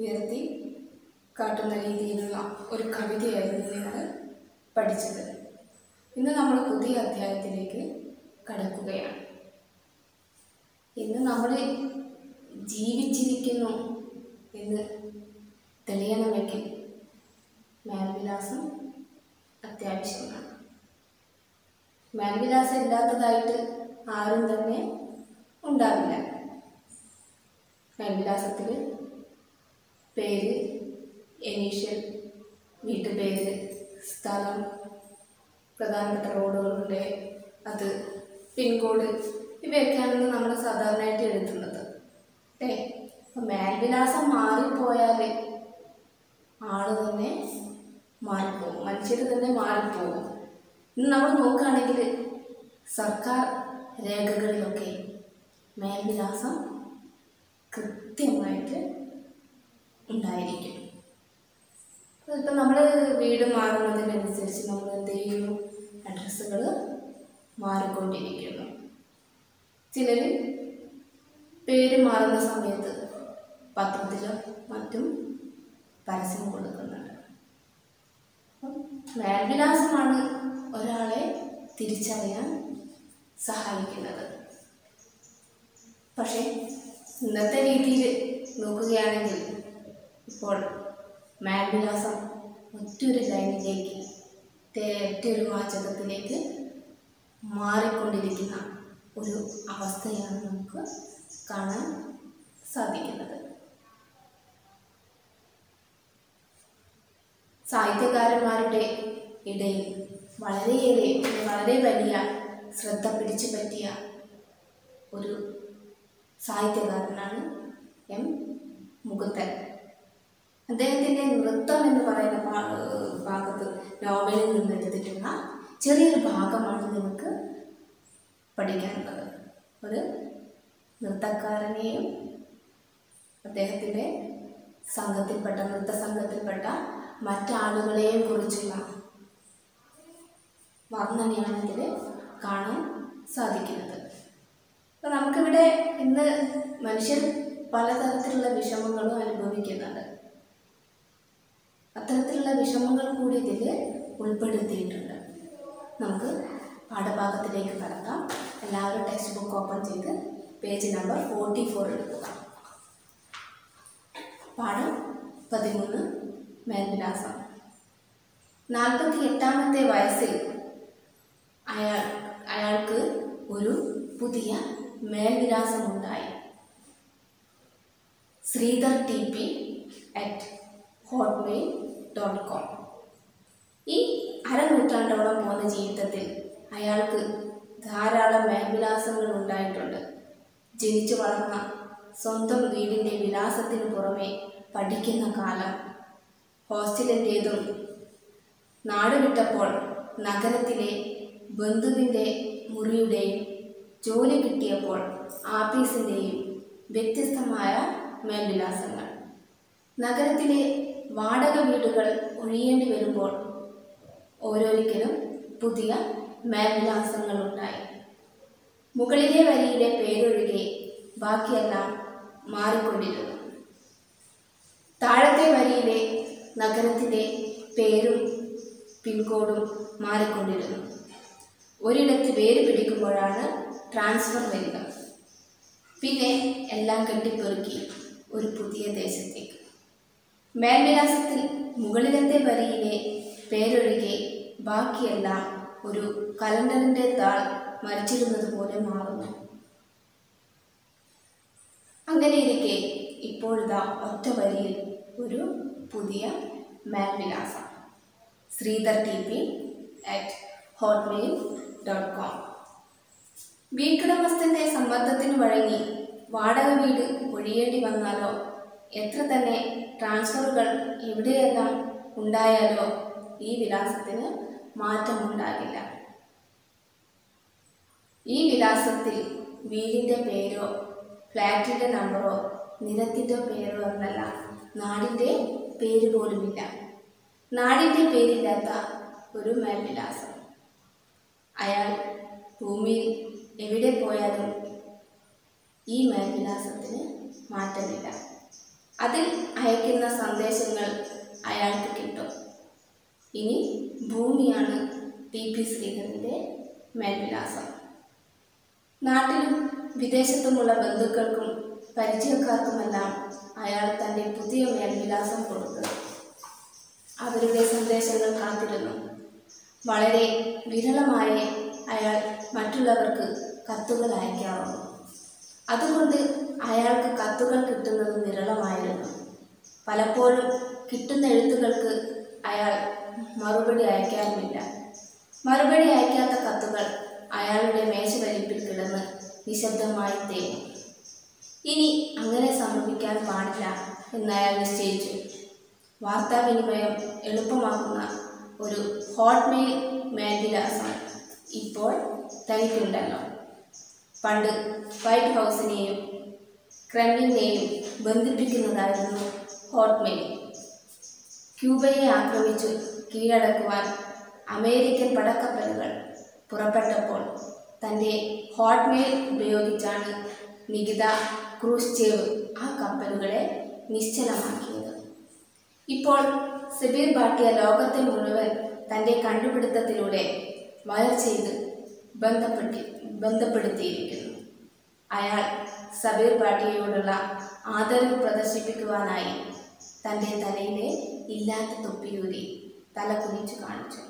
ഉയർത്തി കാട്ടുന്ന രീതിയിലുള്ള ഒരു കവിതയായിരുന്നു നിങ്ങൾ പഠിച്ചത് ഇന്ന് നമ്മൾ പുതിയ അധ്യായത്തിലേക്ക് കടക്കുകയാണ് ഇന്ന് നമ്മൾ ജീവിച്ചിരിക്കുന്നു എന്ന് തെളിയണമെങ്കിൽ മേൽവിലാസം അത്യാവശ്യമാണ് മേൽവിലാസം ഇല്ലാത്തതായിട്ട് ആരും തന്നെ ഉണ്ടാവില്ല മേൽവിലാസത്തിൽ പേര് ഇനീഷ്യൽ വീട്ടുപേര് സ്ഥലം പ്രധാനപ്പെട്ട റോഡുകളുടെ അത് പിൻകോഡ് ഇവയൊക്കെയാണ് നമ്മൾ സാധാരണയായിട്ട് എഴുതുന്നത് ഏ അപ്പം മേൽവിലാസം മാറിപ്പോയാൽ ആള് തന്നെ മാറിപ്പോകും മനുഷ്യർ തന്നെ മാറിപ്പോകും ഇന്ന് നമ്മൾ നോക്കുകയാണെങ്കിൽ സർക്കാർ രേഖകളിലൊക്കെ മേൽവിലാസം കൃത്യമായിട്ട് ഉണ്ടായിരിക്കും ഇപ്പം നമ്മൾ വീട് മാറുന്നതിനനുസരിച്ച് നമ്മൾ എന്ത് ചെയ്യുന്നു അഡ്രസ്സുകൾ മാറിക്കൊണ്ടിരിക്കുന്നു ചിലർ പേര് മാറുന്ന സമയത്ത് പത്രത്തിലോ മറ്റും പരസ്യം കൊടുക്കുന്നുണ്ട് അപ്പം മേൽവിലാസമാണ് ഒരാളെ തിരിച്ചറിയാൻ സഹായിക്കുന്നത് പക്ഷേ ഇന്നത്തെ രീതിയിൽ നോക്കുകയാണെങ്കിൽ ഇപ്പോൾ മേൽവിലാസം ഒറ്റൊരു ലൈനിലേക്ക് ഒറ്റൊരു വാചകത്തിലേക്ക് മാറിക്കൊണ്ടിരിക്കുന്ന ഒരു അവസ്ഥയാണ് നമുക്ക് കാണാൻ സാധിക്കുന്നത് സാഹിത്യകാരന്മാരുടെ ഇടയിൽ വളരെയേറെ വളരെ വലിയ ശ്രദ്ധ പിടിച്ചു പറ്റിയ ഒരു സാഹിത്യകാരനാണ് എം മുകുന്ദൻ അദ്ദേഹത്തിൻ്റെ നൃത്തം എന്ന് പറയുന്ന ഭാ- ഭാഗത്ത് നോവലിൽ നിന്ന് എടുത്തിട്ടുള്ള ചെറിയൊരു ഭാഗമാണ് നമുക്ക് പഠിക്കാനുള്ളത് ഒരു നൃത്തക്കാരനെയും അദ്ദേഹത്തിൻ്റെ സംഘത്തിൽപ്പെട്ട നൃത്ത സംഘത്തിൽപ്പെട്ട മറ്റാളുകളെയും കുറിച്ചുള്ള വർണ്ണനയാണ് ഇതിൽ കാണാൻ സാധിക്കുന്നത് അപ്പോൾ നമുക്കിവിടെ ഇന്ന് മനുഷ്യർ പലതരത്തിലുള്ള വിഷമങ്ങളും അനുഭവിക്കുന്നുണ്ട് അത്തരത്തിലുള്ള വിഷമങ്ങൾ കൂടി ഇതിൽ ഉൾപ്പെടുത്തിയിട്ടുണ്ട് നമുക്ക് പാഠഭാഗത്തിലേക്ക് കടക്കാം എല്ലാവരും ടെക്സ്റ്റ് ബുക്ക് ഓപ്പൺ ചെയ്ത് പേജ് നമ്പർ ഫോർട്ടി ഫോർ എടുക്കുക പാഠം പതിമൂന്ന് മേൽവിലാസം നാൽപ്പത്തി എട്ടാമത്തെ വയസ്സിൽ അയാൾ അയാൾക്ക് ഒരു പുതിയ മേൽവിലാസമുണ്ടായി Sridhar T P at Hotmail dot com ഈ അരനൂറ്റാണ്ടോളം പോകുന്ന ജീവിതത്തിൽ അയാൾക്ക് ധാരാളം മേൽവിലാസങ്ങൾ ഉണ്ടായിട്ടുണ്ട് ജനിച്ചു വളർന്ന സ്വന്തം വീടിൻ്റെ വിലാസത്തിന് പുറമെ പഠിക്കുന്ന കാലം ഹോസ്റ്റലിൻ്റേതും നാട് വിട്ടപ്പോൾ നഗരത്തിലെ ബന്ധുവിൻ്റെ മുറിയുടെയും ജോലി കിട്ടിയപ്പോൾ ആഫീസിൻ്റെയും വ്യത്യസ്തമായ മേൽവിലാസങ്ങൾ നഗരത്തിലെ വാടക വീടുകൾ ഒഴിയേണ്ടി വരുമ്പോൾ ഓരോരിക്കലും പുതിയ മേൽവിലാസങ്ങളുണ്ടായി മുകളിലെ വരിയിലെ പേരൊഴികെ ബാക്കിയെല്ലാം മാറിക്കൊണ്ടിരുന്നു താഴത്തെ വരിയിലെ നഗരത്തിലെ പേരും പിൻകോഡും മാറിക്കൊണ്ടിരുന്നു ഒരിടത്ത് വേര് പിടിക്കുമ്പോഴാണ് ട്രാൻസ്ഫർ വരിക പിന്നെ എല്ലാം കെട്ടിപ്പെറുക്കി ഒരു പുതിയ ദേശത്തേക്ക് മേൽവിലാസത്തിൽ മുകളിലത്തെ വരിയിലെ പേരൊഴികെ ബാക്കിയെല്ലാം ഒരു കലണ്ടറിൻ്റെ താൾ മരിച്ചിരുന്നത് പോലെ മാറുന്നു അങ്ങനെയിരിക്കെ ഇപ്പോഴിതാ ഒറ്റ വരിയിൽ ഒരു പുതിയ മേൽവിലാസം Sridhar T P at Hotmail dot com വീട്ടുടമസ്ഥന്റെ സമ്മർദ്ദത്തിന് വഴങ്ങി വാടക വീട് ഒഴിയേണ്ടി വന്നാലോ എത്ര തന്നെ ട്രാൻസ്ഫറുകൾ എവിടെയെല്ലാം ഉണ്ടായാലോ ഈ വിലാസത്തിന് മാറ്റമുണ്ടാകില്ല ഈ വിലാസത്തിൽ വീടിൻ്റെ പേരോ ഫ്ലാറ്റിൻ്റെ നമ്പറോ നിരത്തിൻ്റെ പേരോ എന്നല്ല നാടിൻ്റെ പേര് പോലുമില്ല നാടിൻ്റെ പേരില്ലാത്ത ഒരു മേൽവിലാസം അയാൾ ഭൂമിയിൽ എവിടെ പോയാലും ഈ മേൽവിലാസത്തിന് മാറ്റമില്ല അതിൽ അയക്കുന്ന സന്ദേശങ്ങൾ അയാൾക്ക് കിട്ടും ഇനി ഭൂമിയാണ് ടി പി ശ്രീധരൻ്റെ മേൽവിലാസം നാട്ടിലും വിദേശത്തുമുള്ള ബന്ധുക്കൾക്കും പരിചയക്കാർക്കുമെല്ലാം അയാൾ തൻ്റെ പുതിയ മേൽവിലാസം കൊടുത്തു അവരുടെ സന്ദേശങ്ങൾ കാത്തിരുന്നു വളരെ വിരളമായി അയാൾ മറ്റുള്ളവർക്ക് കത്തുകൾ അയക്കാറുള്ളൂ അതുകൊണ്ട് അയാൾക്ക് കത്തുകൾ കിട്ടുന്നത് വിരളമായിരുന്നു പലപ്പോഴും കിട്ടുന്ന എഴുത്തുകൾക്ക് അയാൾ മറുപടി അയക്കാറുമില്ല മറുപടി അയക്കാത്ത കത്തുകൾ അയാളുടെ മേശവലിപ്പിൽ കിടന്ന് നിശബ്ദമായി തേങ്ങി ഇനി അങ്ങനെ സംഭവിക്കാൻ പാടില്ല എന്ന് അയാൾ നിശ്ചയിച്ചു വാർത്താവിനിമയം എളുപ്പമാക്കുന്ന ഒരു ഹോട്ട്മെയിൽ മേൽവിലാസം ഇപ്പോൾ തനിക്കുണ്ടല്ലോ പണ്ട് വൈറ്റ് ഹൗസിനെയും ക്രെംലിനെയും ബന്ധിപ്പിക്കുന്നതായിരുന്നു ഹോട്ട്മെയിൽ ക്യൂബയെ ആക്രമിച്ചു കീഴടക്കുവാൻ അമേരിക്കൻ പടക്കപ്പലുകൾ പുറപ്പെട്ടപ്പോൾ തൻ്റെ ഹോട്ട്മെയിൽ ഉപയോഗിച്ചാണ് നികിത ക്രൂസ്ചേവ് ആ കപ്പലുകളെ നിശ്ചലമാക്കിയത് ഇപ്പോൾ സിബിർ ഭാട്ടിയ ലോകത്തെ മുഴുവൻ തൻ്റെ കണ്ടുപിടുത്തത്തിലൂടെ വയർ ചെയ്ത് ബന്ധപ്പെട്ടി ബന്ധപ്പെടുത്തിയിരിക്കുന്നു അയാൾ സബീർ ഭാട്ടിയയോടുള്ള ആദരവ് പ്രദർശിപ്പിക്കുവാനായി തൻ്റെ തലയിലെ ഇല്ലാത്ത തൊപ്പിയൂരി തല കുനിച്ചു കാണിച്ചു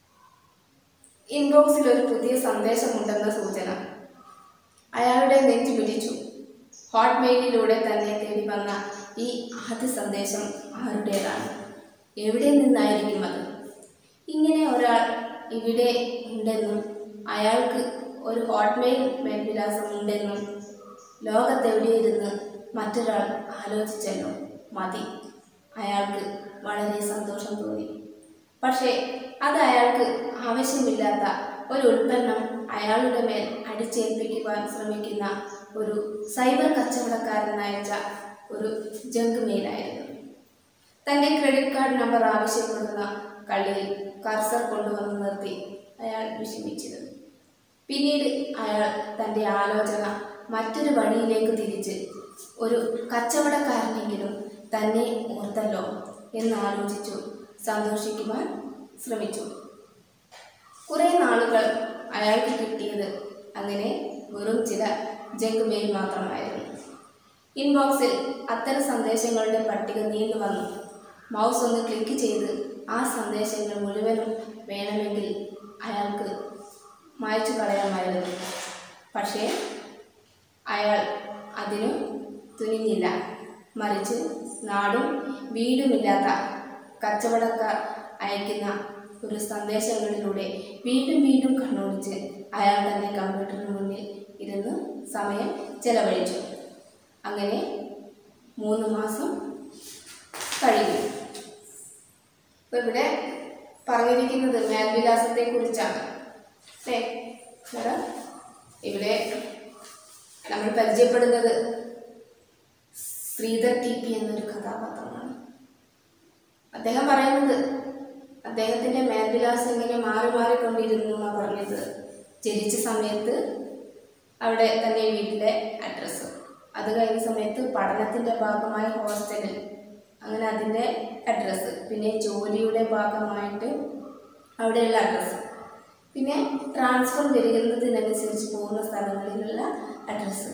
ഇൻബോക്സിൽ ഒരു പുതിയ സന്ദേശമുണ്ടെന്ന സൂചന അയാളുടെ നെഞ്ചു പിടിച്ചു ഹോട്ട്മെയിലിലൂടെ തന്നെ തേടി വന്ന ഈ ആദ്യ സന്ദേശം ആരുടേതാണ് എവിടെ നിന്നായിരിക്കും അത് ഇങ്ങനെ ഒരാൾ ഇവിടെ ഉണ്ടെന്നും അയാൾക്ക് ഒരു ഹോട്ട്മെയിൽ മേൽവിലാസം ഉണ്ടെന്നും ലോകത്തെവിടെയിരുന്ന് മറ്റൊരാൾ ആലോചിച്ചല്ലോ മതി അയാൾക്ക് വളരെ സന്തോഷം തോന്നി പക്ഷേ അത് അയാൾക്ക് ആവശ്യമില്ലാത്ത ഒരു ഉൽപ്പന്നം അയാളുടെ മേൽ അടിച്ചേൽപ്പിക്കുവാൻ ശ്രമിക്കുന്ന ഒരു സൈബർ കച്ചവടക്കാരൻ അയച്ച ഒരു ജങ്ക് മെയിലായിരുന്നു തൻ്റെ ക്രെഡിറ്റ് കാർഡ് നമ്പർ ആവശ്യപ്പെടുന്ന കള്ളിയിൽ കർസർ കൊണ്ടുവന്ന് നിർത്തി അയാൾ വിഷമിച്ചിരുന്നു പിന്നീട് അയാൾ തൻ്റെ ആലോചന മറ്റൊരു വഴിയിലേക്ക് തിരിച്ച് ഒരു കച്ചവടക്കാരനെങ്കിലും തന്നെ ഓർത്തല്ലോ എന്നാലോചിച്ചു സന്തോഷിക്കുവാൻ ശ്രമിച്ചു കുറേ നാളുകൾ അയാൾക്ക് കിട്ടിയത് അങ്ങനെ വെറും ചില ജങ്ക് മെയിൽ മാത്രമായിരുന്നു ഇൻബോക്സിൽ അത്തരം സന്ദേശങ്ങളുടെ പട്ടിക നീണ്ടു വന്നു മൗസ് ഒന്ന് ക്ലിക്ക് ചെയ്ത് ആ സന്ദേശങ്ങൾ മുഴുവനും വേണമെങ്കിൽ അയാൾക്ക് മായ്ച്ചു കളയാമായിരുന്നു പക്ഷേ അയാൾ അതിനു തുനിഞ്ഞില്ല മറിച്ച് നാടും വീടുമില്ലാത്ത കച്ചവടക്കാർ അയക്കുന്ന ഒരു സന്ദേശങ്ങളിലൂടെ വീണ്ടും വീണ്ടും കണ്ണോടിച്ച് അയാൾ തന്നെ കമ്പ്യൂട്ടറിന് മുന്നിൽ ഇരുന്ന് സമയം ചെലവഴിച്ചു അങ്ങനെ മൂന്ന് മാസം കഴിഞ്ഞു ഇപ്പൊ ഇവിടെ പറഞ്ഞിരിക്കുന്നത് മേൽവിലാസത്തെ കുറിച്ചാണ് അല്ലേ ഇവിടെ ഇവിടെ നമ്മൾ പരിചയപ്പെടുന്നത് ശ്രീധർ ടി പി എന്നൊരു കഥാപാത്രമാണ് അദ്ദേഹം പറയുന്നത് അദ്ദേഹത്തിൻ്റെ മേൽവിലാസം ഇങ്ങനെ മാറി മാറിക്കൊണ്ടിരുന്നു എന്നാണ് പറഞ്ഞത് ജനിച്ച സമയത്ത് അവിടെ തന്നെ വീട്ടിലെ അഡ്രസ്സ് അത് കഴിഞ്ഞ സമയത്ത് പഠനത്തിൻ്റെ ഭാഗമായി ഹോസ്റ്റലിൽ അങ്ങനെ അതിൻ്റെ അഡ്രസ്സ് പിന്നെ ജോലിയുടെ ഭാഗമായിട്ട് അവിടെയുള്ള അഡ്രസ്സ് പിന്നെ ട്രാൻസ്ഫർ വരുന്നതിനനുസരിച്ച് പോകുന്ന സ്ഥലങ്ങളിലുള്ള അഡ്രസ്സ്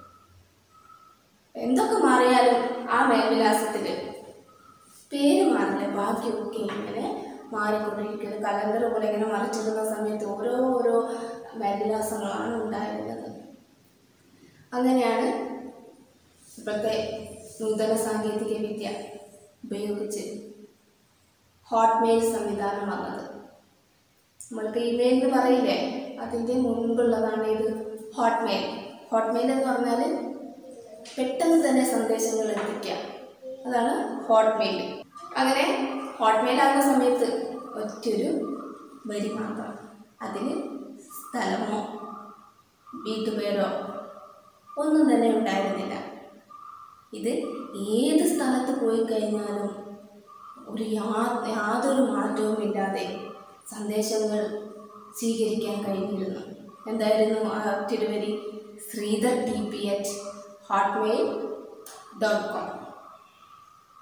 എന്തൊക്കെ മാറിയാലും ആ മേൽവിലാസത്തിൽ പേര് മാറില്ല ബാക്കിയൊക്കെ ഇങ്ങനെ മാറിക്കൊണ്ടിരിക്കുന്നത് കലണ്ടർ പോലെ ഇങ്ങനെ മറിച്ചിടുന്ന സമയത്ത് ഓരോ ഓരോ മേൽവിലാസങ്ങളാണ് ഉണ്ടായിരുന്നത് അങ്ങനെയാണ് ഇപ്പോഴത്തെ നൂതന സാങ്കേതിക വിദ്യ ഉപയോഗിച്ച് ഹോട്ട്മെയിൽ സംവിധാനം വന്നത് നമ്മൾക്ക് ഇമെയിൽ എന്ന് പറയില്ലേ അതിൻ്റെ മുൻപുള്ളതാണ് ഇത് ഹോട്ട്മെയിൽ ഹോട്ട്മെയിൽ എന്ന് പറഞ്ഞാൽ പെട്ടെന്ന് തന്നെ സന്ദേശങ്ങൾ എത്തിക്കുക അതാണ് ഹോട്ട്മെയിൽ അങ്ങനെ ഹോട്ട്മെയിൽ ആകുന്ന സമയത്ത് ഒറ്റൊരു വരി മാത്രം അതിന് സ്ഥലമോ വീട്ടുപേരോ ഒന്നും തന്നെ ഉണ്ടായിരുന്നില്ല ഇത് ഏത് സ്ഥലത്ത് പോയി കഴിഞ്ഞാലും ഒരു യാ യാതൊരു മാറ്റവും ഇല്ലാതെ സന്ദേശങ്ങൾ സ്വീകരിക്കാൻ കഴിഞ്ഞിരുന്നു എന്തായിരുന്നു ആ തിരുവരി Sridhar T P H Hotmail dot com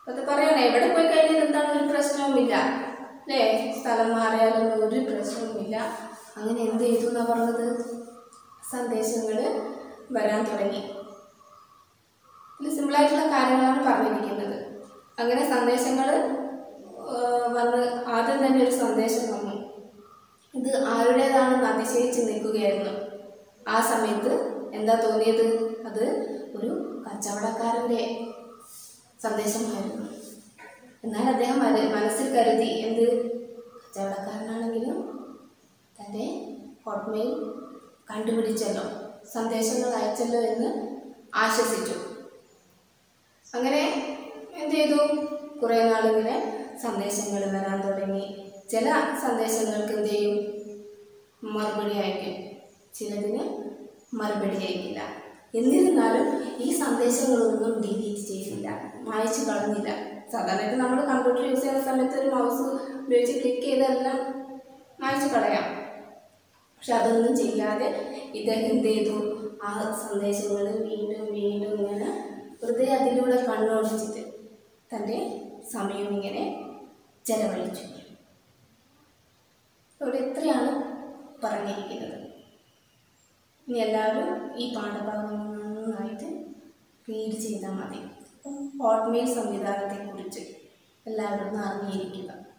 അത് പറയണേ എവിടെ പോയി കഴിഞ്ഞാൽ എന്താണ് ഒരു പ്രശ്നവുമില്ല അല്ലേ സ്ഥലം മാറിയാലൊന്നും ഒരു പ്രശ്നവുമില്ല അങ്ങനെ എന്ത് ചെയ്തു എന്നാ പറഞ്ഞത് സന്ദേശങ്ങൾ വരാൻ തുടങ്ങി ഇത് സിമ്പിളായിട്ടുള്ള കാര്യങ്ങളാണ് പറഞ്ഞിരിക്കുന്നത് അങ്ങനെ സന്ദേശങ്ങൾ വന്ന് ആദ്യം തന്നെ ഒരു സന്ദേശം വന്നു ഇത് ആരുടേതാണെന്ന് അതിശയിച്ച് നിൽക്കുകയായിരുന്നു ആ സമയത്ത് എന്താ തോന്നിയത് അത് ഒരു കച്ചവടക്കാരൻ്റെ സന്ദേശമായിരുന്നു എന്നാൽ അദ്ദേഹം മന- മനസ്സിൽ കരുതി എന്ത് കച്ചവടക്കാരനാണെങ്കിലും തൻ്റെ ഹോട്ട്മെയിൽ കണ്ടുപിടിച്ചല്ലോ സന്ദേശങ്ങൾ അയച്ചല്ലോ എന്ന് ആശ്വസിച്ചു അങ്ങനെ എന്ത് ചെയ്തു കുറേ നാളിങ്ങനെ സന്ദേശങ്ങൾ വരാൻ തുടങ്ങി ചില സന്ദേശങ്ങൾക്ക് എന്ത് ചെയ്യും മറുപടി അയക്കും ചിലതിന് മറുപടി അയക്കില്ല എന്നിരുന്നാലും ഈ സന്ദേശങ്ങളൊന്നും ഡിലീറ്റ് ചെയ്തില്ല മായച്ചു കളഞ്ഞില്ല സാധാരണയായിട്ട് നമ്മൾ കമ്പ്യൂട്ടർ യൂസ് ചെയ്യുന്ന സമയത്ത് ഒരു മൗസ് ഉപയോഗിച്ച് ക്ലിക്ക് ചെയ്തെല്ലാം മായച്ചു കളയാം പക്ഷെ അതൊന്നും ചെയ്യാതെ ഇദ്ദേഹം എന്ത് ചെയ്തു ആ സന്ദേശങ്ങൾ വീണ്ടും വീണ്ടും ഇങ്ങനെ വെറുതെ അതിലൂടെ കണ്ണോടിച്ചിട്ട് തൻ്റെ സമയം ഇങ്ങനെ ചെലവഴിച്ചു ഇവിടെ ഇത്രയാണ് പറഞ്ഞിരിക്കുന്നത് ഇനി എല്ലാവരും ഈ പാഠഭാഗം നന്നായിട്ട് റീഡ് ചെയ്താൽ മതി ഹോട്ട്മെയിൽ സംവിധാനത്തെക്കുറിച്ച് എല്ലാവരും ഒന്ന് അറിഞ്ഞിരിക്കുക